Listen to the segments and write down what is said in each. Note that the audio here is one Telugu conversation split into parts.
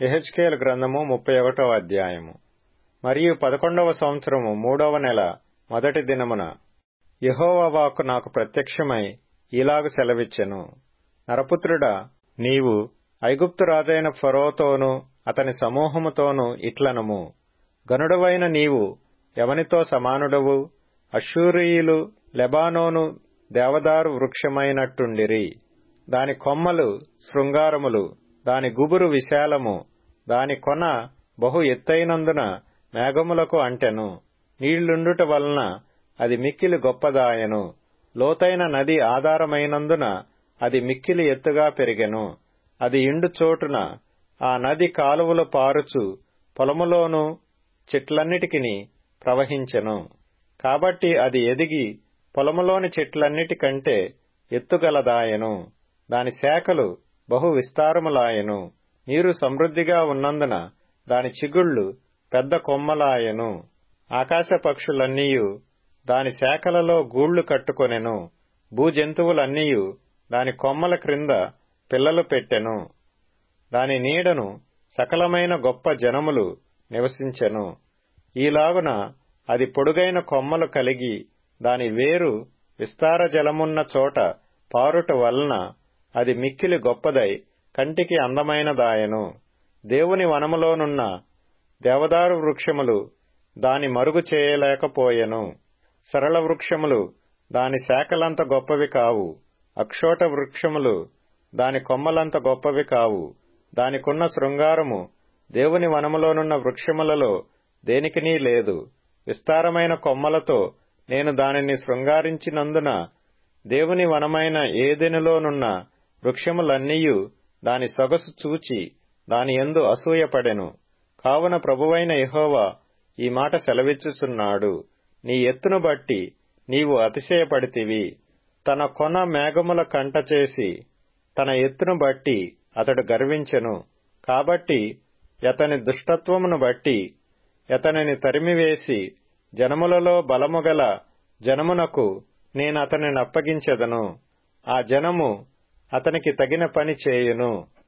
ఎహెచ్కేల్ గ్రంథము ముప్పై ఒకటవ అధ్యాయము మరియు పదకొండవ సంవత్సరము మూడవ నెల మొదటి దినమున యెహోవా వాక్కు నాకు ప్రత్యక్షమై ఇలాగు సెలవిచ్చెను నరపుత్రుడా నీవు ఐగుప్తు రాజైన ఫరోతోనూ అతని సమూహముతోనూ ఇట్లనము గనుడవైన నీవు ఎవనితో సమానుడవు అశ్షూరీయులు లెబానోను దేవదారు వృక్షమైనట్టుండిరి దాని కొమ్మలు శృంగారములు దాని గుబురు విశాలము దాని కొన బహు ఎత్తైనందున మేఘములకు అంటెను నీళ్లుండుట వలన అది మిక్కిలి గొప్పదాయను లోతైన నది ఆధారమైనందున అది మిక్కిలి ఎత్తుగా పెరిగెను అది ఇండు చోటున ఆ నది కాలువలు పారుచు పొలములోను చెట్లన్నిటికిని ప్రవహించెను కాబట్టి అది ఎదిగి పొలములోని చెట్లన్నిటికంటే ఎత్తుగలదాయెను దాని శాఖలు బహు విస్తారములాయెను నీరు సమృద్ధిగా ఉన్నందున దాని చిగుళ్ళు పెద్ద కొమ్మలాయెను ఆకాశ పక్షులన్నీయు దాని శాఖలలో గూళ్లు కట్టుకొనెను భూజంతువులన్నీయు దాని కొమ్మల క్రింద పిల్లలు పెట్టెను దాని నీడను సకలమైన గొప్ప జనములు నివసించెను ఈలాగున అది పొడుగైన కొమ్మలు కలిగి దాని వేరు విస్తార జలమున్న చోట పారుట వలన అది మిక్కిలి గొప్పదై కంటికి అందమైనదాయను దేవుని వనములోనున్న దేవదారు వృక్షములు దాని మరుగు చేయలేకపోయెను సరళ వృక్షములు దాని శాఖలంత గొప్పవి కావు అక్షోట వృక్షములు దాని కొమ్మలంత గొప్పవి కావు దానికున్న శృంగారము దేవుని వనములోనున్న వృక్షములలో దేనికినీ లేదు విస్తారమైన కొమ్మలతో నేను దానిని శృంగారించినందున దేవుని వనమైన ఏదెనులోనున్న వృక్షములన్నీయు దాని సొగసు చూచి దాని ఎందు అసూయపడెను కావున ప్రభువైన యహోవా ఈ మాట సెలవిచ్చుచున్నాడు నీ ఎత్తును బట్టి నీవు అతిశయపడితివి తన కొన మేఘముల కంట చేసి తన ఎత్తును బట్టి అతడు గర్వించెను కాబట్టి అతని దుష్టత్వమును బట్టి అతనిని తరిమివేసి జనములలో బలముగల జనమునకు నేను అతనిని అప్పగించెదను ఆ జనము అతనికి తగిన పని చేయును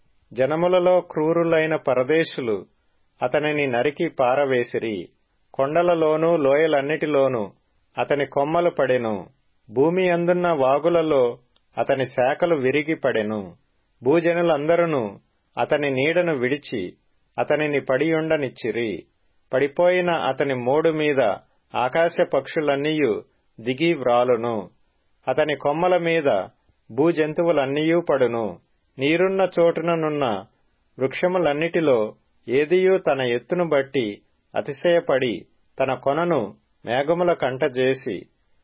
జనములలో క్రూరులైన పరదేశులు అతనిని నరికి పారవేసిరి కొండలలోనూ లోయలన్నిటిలోనూ అతని కొమ్మలు పడెను భూమి అందున్న వాగులలో అతని శాఖలు విరిగి పడెను భూజనులందరూ అతని నీడను విడిచి అతనిని పడియుండనిచ్చిరి పడిపోయిన అతని మోడు మీద ఆకాశ పక్షులన్నీయు దిగి వ్రాలును అతని కొమ్మల మీద భూజంతువులన్నీయూ పడును నీరున్న చోటుననున్న వృక్షములన్నిటిలో ఏదియూ తన ఎత్తును బట్టి అతిశయపడి తన కొనను మేఘముల కంటజేసి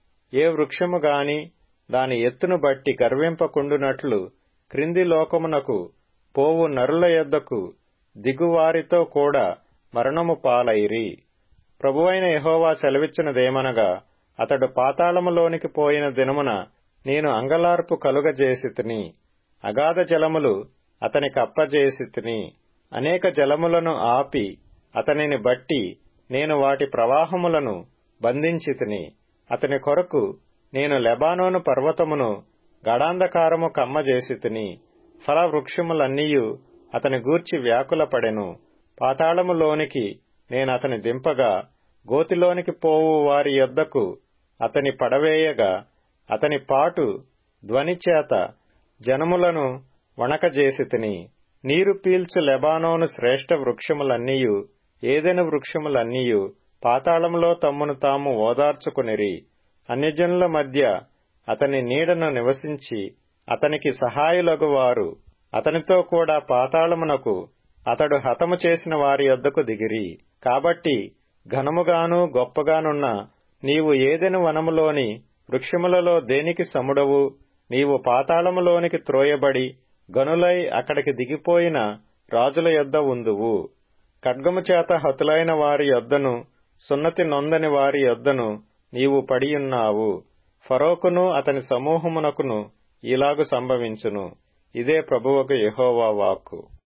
ఏ వృక్షము గాని దాని ఎత్తును బట్టి గర్వింపకుండునట్లు క్రింది లోకమునకు పోవు నరుల యొద్దకు దిగువారితో కూడా మరణము పాలైరి ప్రభువైన యహోవా సెలవిచ్చినదేమనగా అతడు పాతాళములోనికి పోయిన దినమున నేను అంగలార్పు కలుగజేసితిని అగాధ జలములు అతనికి అప్పజేసితిని అనేక జలములను ఆపి అతనిని బట్టి నేను వాటి ప్రవాహములను బంధించితిని అతని కొరకు నేను లెబానోను పర్వతమును గడాంధకారము కమ్మజేసితిని ఫలవృక్షములన్నీయు అతని గూర్చి వ్యాకులపడెను పాతాళములోనికి నేను అతని దింపగా గోతిలోనికి పోవు వారి యొద్దకు అతని పడవేయగా అతని పాటు ధ్వనిచేత జనములను వణకజేసితిని నీరు పీల్చు లెబానోను శ్రేష్ఠ వృక్షములన్నీయు ఏదెను వృక్షములన్నీయు పాతాళంలో తమ్మును తాము ఓదార్చుకునిరి అన్యజనుల మధ్య అతని నీడను నివసించి అతనికి సహాయులగువారు అతనితో కూడా పాతాళమునకు అతడు హతము చేసిన వారి యొద్దకు దిగిరి కాబట్టి ఘనముగాను గొప్పగానున్న నీవు ఏదెను వనములోని వృక్షములలో దేనికి సముడవు నీవు పాతాళములోనికి త్రోయబడి గనులై అక్కడికి దిగిపోయిన రాజుల యొద్ద ఉందువు ఖడ్గము చేత హతులైన వారి యొద్దను సున్నతి నొందని వారి యొద్దను నీవు పడియున్నావు ఫరోకును అతని సమూహమునకును ఇలాగు సంభవించును ఇదే ప్రభువకు యహోవా వాక్కు